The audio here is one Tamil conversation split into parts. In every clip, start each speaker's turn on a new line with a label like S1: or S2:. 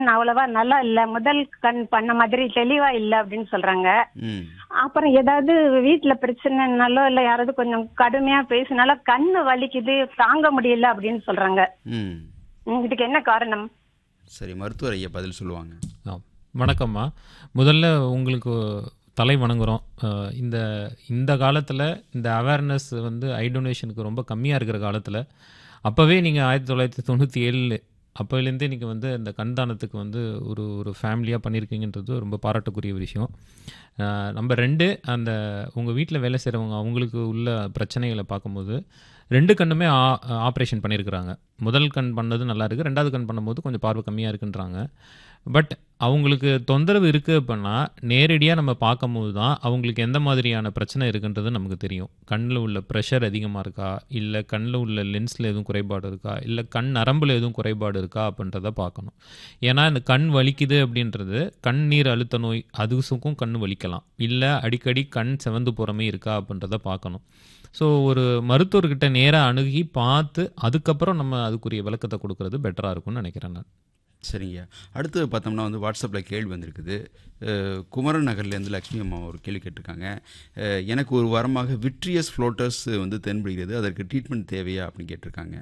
S1: அவ்வளவா நல்லா இல்ல முதல் கண் பண்ண மாதிரி தெளிவா இல்ல அப்படின்னு சொல்றாங்க
S2: ம்
S1: அப்புறம் ஏதாவது வீட்டுல பிரச்சனைனாலோ இல்ல யாராவது கொஞ்சம் கடுமையா பேசினாலோ கண்ணு வலிக்குது தாங்க முடியல அப்படின்னு சொல்றாங்க
S2: ம்
S1: உம், இதுக்கு என்ன காரணம்
S2: சரி மருத்துவர் ஐயா பதில் சொல்லுவாங்க
S3: ஆ வணக்கம்மா முதல்ல உங்களுக்கு தலை வணங்குறோம் அஹ் இந்த இந்த காலத்தில் இந்த அவேர்னஸ் வந்து ஐ டொனேஷனுக்கு ரொம்ப கம்மியாக இருக்கிற காலத்தில் அப்போவே நீங்கள் ஆயிரத்தி தொள்ளாயிரத்தி தொண்ணூற்றி ஏழு அப்போலேருந்தே நீங்கள் வந்து இந்த கண்தானத்துக்கு வந்து ஒரு ஒரு ஃபேமிலியாக பண்ணியிருக்கீங்கன்றது ரொம்ப பாராட்டக்கூடிய விஷயம் அஹ் நம்ம ரெண்டு அந்த உங்கள் வீட்டில் வேலை செய்கிறவங்க அவங்களுக்கு உள்ள பிரச்சனைகளை பார்க்கும்போது ரெண்டு கண்ணுமே ஆப்ரேஷன் பண்ணியிருக்கிறாங்க முதல் கண் பண்ணது நல்லா இருக்குது ரெண்டாவது கண் பண்ணும்போது கொஞ்சம் பார்வை கம்மியாக இருக்குன்றாங்க பட் அவங்களுக்கு தொந்தரவு இருக்குது அப்படின்னா நேரடியாக நம்ம பார்க்கும்போது தான் அவங்களுக்கு எந்த மாதிரியான பிரச்சனை இருக்குன்றது நமக்கு தெரியும் கண்ணில் உள்ள ப்ரெஷர் அதிகமாக இருக்கா இல்லை கண்ணில் உள்ள லென்ஸில் எதுவும் குறைபாடு இருக்கா இல்லை கண் நரம்பில் எதுவும் குறைபாடு இருக்கா அப்படின்றத பார்க்கணும் ஏன்னா இந்த கண் வலிக்குது அப்படின்றது கண்ணீர் அழுத்த நோய் அதுக்கும் கண் வலிக்கலாம் இல்லை அடிக்கடி கண் செவந்து போகிறமே இருக்கா அப்படின்றத பார்க்கணும் ஸோ ஒரு மருத்துவர்கிட்ட நேராக அணுகி பார்த்து அதுக்கப்புறம் நம்ம அதுக்குரிய விளக்கத்தை கொடுக்கறது பெட்டராக இருக்கும்னு நினைக்கிறேன் நான்
S2: சரிங்க அடுத்து பார்த்தோம்னா வந்து வாட்ஸ்அப்பில் கேள்வி வந்திருக்குது அஹ், குமரன் நகர்லேருந்து லக்ஷ்மி அம்மா ஒரு கேள்வி கேட்டிருக்காங்க அஹ், எனக்கு ஒரு வாரமாக விட்ரியஸ் ஃப்ளோட்டர்ஸ் வந்து தென்படுகிறது அதற்கு ட்ரீட்மெண்ட் தேவையா அப்படின்னு கேட்டிருக்காங்க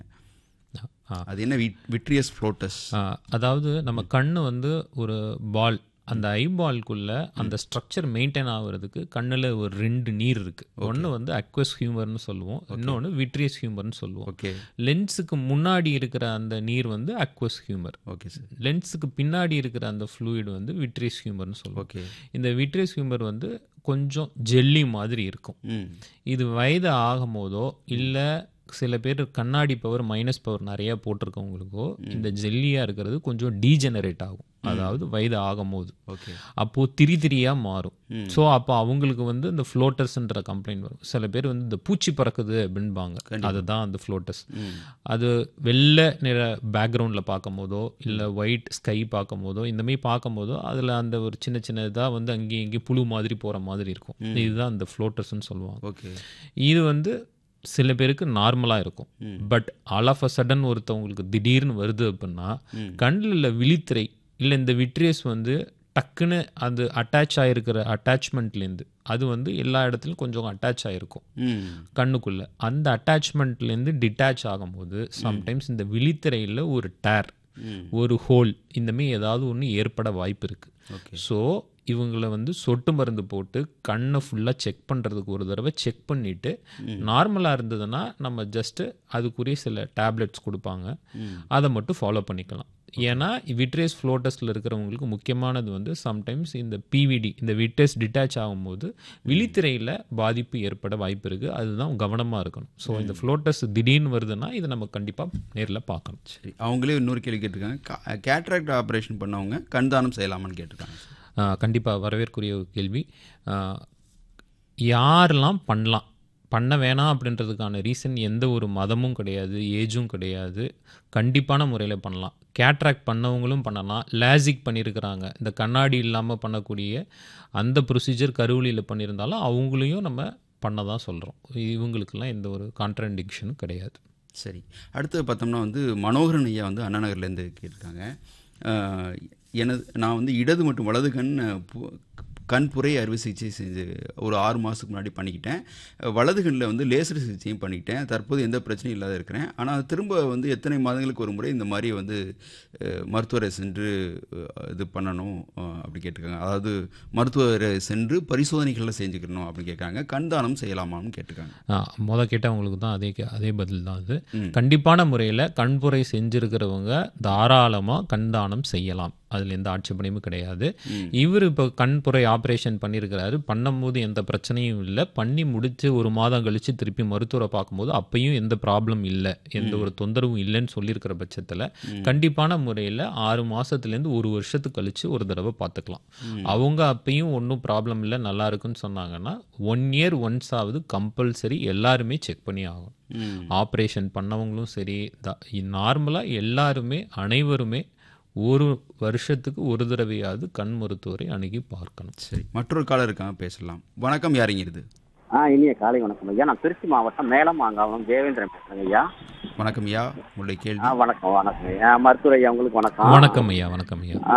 S3: ஆ.
S2: அது என்ன விட் விட்ரியஸ் ஃப்ளோட்டஸ்
S3: ஆ, அதாவது நம்ம கண்ணு வந்து ஒரு பால் அந்த ஐபால்குள்ள அந்த ஸ்ட்ரக்சர் மெயின்டைன் ஆகுறதுக்கு கண்ணில் ஒரு ரெண்டு நீர் இருக்கு ஒன்று வந்து அக்வஸ் ஹியூமர்னு சொல்லுவோம் இன்னொன்று விட்ரியஸ் ஹியூமர்னு சொல்லுவோம்
S2: ஓகே
S3: லென்ஸுக்கு முன்னாடி இருக்கிற அந்த நீர் வந்து அக்வஸ் ஹியூமர்
S2: ஓகே சார்
S3: லென்ஸுக்கு பின்னாடி இருக்கிற அந்த ஃப்ளூயிட் வந்து விட்ரியஸ் ஹியூமர்னு சொல்லுவோம்
S2: ஓகே
S3: இந்த விட்ரியஸ் ஹியூமர் வந்து கொஞ்சம் ஜெல்லி மாதிரி இருக்கும்
S2: ம்
S3: இது வயது ஆகும் போதோ இல்லை சில பேர் கண்ணாடி பவர் மைனஸ் பவர் நிறைய போட்டிருக்கவங்களுக்கோ இந்த ஜெல்லியாக இருக்கிறது கொஞ்சம் டீஜெனரேட் ஆகும் அதாவது வயது ஆகும் போது
S2: ஓகே
S3: அப்போது திரி திரியாக மாறும் ஸோ அப்போ அவங்களுக்கு வந்து இந்த ஃப்ளோட்டர்ஸ்ன்ற கம்ப்ளைண்ட் வரும் சில பேர் வந்து இந்த பூச்சி பறக்குது அப்படின்பாங்க அதுதான் அந்த ஃப்ளோட்டர்ஸ் அது வெள்ளை நிற பேக்ரவுண்டில் பார்க்கும் போதோ இல்லை ஒயிட் ஸ்கை பார்க்கும் போதோ இந்த மாதிரி பார்க்கும் போதோ அதில் அந்த ஒரு சின்ன சின்ன இதாக வந்து அங்கேயும் இங்கேயும் புழு மாதிரி போகிற மாதிரி இருக்கும் இதுதான் அந்த ஃப்ளோட்டர்ஸ்னு சொல்லுவாங்க
S2: ஓகே
S3: இது வந்து சில பேருக்கு நார்மலாக இருக்கும் but all of a sudden ஒருத்தவங்களுக்கு திடீர்னு வருது அப்படின்னா கண்ணில் உள்ள விழித்திரை இல்லை இந்த விட்ரியஸ் வந்து டக்குன்னு அது அட்டாச் ஆகிருக்கிற அட்டாச்மெண்ட்லேருந்து அது வந்து எல்லா இடத்துலையும் கொஞ்சம் அட்டாச் ஆகிருக்கும்
S2: ம்
S3: கண்ணுக்குள்ள அந்த அட்டாச்மெண்ட்லேருந்து டிட்டாச் ஆகும்போது சம்டைம்ஸ் இந்த விழித்திரையில் ஒரு டேர் ஒரு ஹோல் இந்தமாரி ஏதாவது ஒன்று ஏற்பட வாய்ப்பு இருக்குது
S2: ஓகே
S3: ஸோ இவங்களை வந்து சொட்டு மருந்து போட்டு கண்ணை ஃபுல்லாக செக் பண்ணுறதுக்கு ஒரு தடவை செக் பண்ணிவிட்டு நார்மலாக இருந்ததுன்னா நம்ம ஜஸ்ட்டு அதுக்குரிய சில டேப்லெட்ஸ் கொடுப்பாங்க அதை மட்டும் ஃபாலோ பண்ணிக்கலாம் ஏன்னா விட்ரேஸ் ஃப்ளோட்டஸில் இருக்கிறவங்களுக்கு முக்கியமானது வந்து சம்டைம்ஸ் இந்த பிவிடி இந்த விட்ரேஸ் டிட்டாச் ஆகும்போது விழித்திரையில் பாதிப்பு ஏற்பட வாய்ப்பு இருக்குது அதுதான் கவனமாக இருக்கணும் ஸோ இந்த ஃப்ளோட்டஸ் திடீர்னு வருதுன்னா இதை நம்ம கண்டிப்பாக நேரில் பார்க்கணும்
S2: சரி அவங்களே இன்னொரு கேள்வி கேட்டிருக்காங்க கேட்ராக்ட் ஆப்ரேஷன் பண்ணவங்க கண் தானம் செய்யலாமான்னு கேட்டிருக்காங்க
S3: கண்டிப்பாக வரவேற்குரிய ஒரு கேள்வி ஆ, யாரெல்லாம் பண்ணலாம் பண்ண வேணாம் அப்படின்றதுக்கான ரீசன் எந்த ஒரு மதமும் கிடையாது ஏஜும் கிடையாது கண்டிப்பான முறையில் பண்ணலாம் கேட்ராக்ட் பண்ணவங்களும் பண்ணலாம் லேசிக் பண்ணியிருக்கிறாங்க இந்த கண்ணாடி இல்லாமல் பண்ணக்கூடிய அந்த ப்ரொசீஜர் கருவழியில் பண்ணியிருந்தாலும் அவங்களையும் நம்ம பண்ண தான் சொல்கிறோம் இவங்களுக்கெல்லாம் எந்த ஒரு கான்ட்ரடிக்ஷனும் கிடையாது
S2: சரி அடுத்து பார்த்தோம்னா வந்து மனோகரன் ஐயா வந்து அண்ணா நகர்லேருந்து கேட்டிருக்காங்க அஹ், எனது நான் வந்து இடது மற்றும் வலது கண் அஹ், பு- கண் புரை அறுவை சிகிச்சை செஞ்சு ஒரு ஆறு மாதத்துக்கு முன்னாடி பண்ணிக்கிட்டேன் அஹ், வலது கண்ணில் வந்து லேசர் சிகிச்சையும் பண்ணிக்கிட்டேன் தற்போது எந்த பிரச்சனையும் இல்லாத இருக்கிறேன் ஆனால் திரும்ப வந்து எத்தனை மாதங்களுக்கு ஒரு முறை இந்த மாதிரி வந்து அஹ், மருத்துவரை சென்று அஹ், இது பண்ணணும் அஹ், அப்படி கேட்டிருக்காங்க அதாவது மருத்துவரை சென்று பரிசோதனைகளை செஞ்சுக்கணும் அப்படின்னு கேட்குறாங்க கண் தானம் செய்யலாமான்னு கேட்டிருக்காங்க
S3: ஆ, முத கேட்டவங்களுக்கு தான் அதே கே- அதே பதில் தான் அது கண்டிப்பான முறையில் கண்புரை செஞ்சிருக்கிறவங்க தாராளமாக கண் தானம் செய்யலாம் அதில் எந்த ஆட்சேபனையும் கிடையாது இவர் இப்போ கண்புரை ஆப்ரேஷன் பண்ணியிருக்கிறாரு பண்ணும்போது எந்த பிரச்சனையும் இல்லை பண்ணி முடிச்சு ஒரு மாதம் கழித்து திருப்பி மருத்துவரை பார்க்கும்போது அப்பயும் எந்த ப்ராப்ளம் இல்லை எந்த ஒரு தொந்தரவும் இல்லைன்னு சொல்லியிருக்கிற பட்சத்தில் கண்டிப்பான முறையில் ஆறு மாதத்துலேருந்து ஒரு வருஷத்துக்கு கழித்து ஒரு தடவை பார்த்துக்கலாம் அவங்க அப்பயும் ஒன்றும் ப்ராப்ளம் இல்லை நல்லா இருக்குன்னு சொன்னாங்கன்னா ஒன் இயர் ஒன்ஸ் ஆகுது கம்பல்சரி எல்லாருமே செக் பண்ணி ஆகும் ஆப்ரேஷன் பண்ணவங்களும் சரி நார்மலாக எல்லாருமே அனைவருமே ஒரு வருஷத்துக்கு ஒரு தடவையாவது கண் மருத்துவரை அணுகி பார்க்கணும்
S2: சரி மற்றொரு காலர் இருக்காங்க பேசலாம் வணக்கம் யாருங்க இது
S4: ஆ இனிய காலை வணக்கம் ஐயா நான் திருச்சி மாவட்டம் மேலமாங்காவனம் தேவேந்திரன் பேசுறேங்க ஐயா
S2: வணக்கம் ஐயா உங்களுடைய
S4: ஆ
S2: கேள்வி
S4: வணக்கம் வணக்கம் ஐயா மருத்துவர் ஐயா உங்களுக்கு வணக்கம்
S3: வணக்கம் ஐயா வணக்கம் ஐயா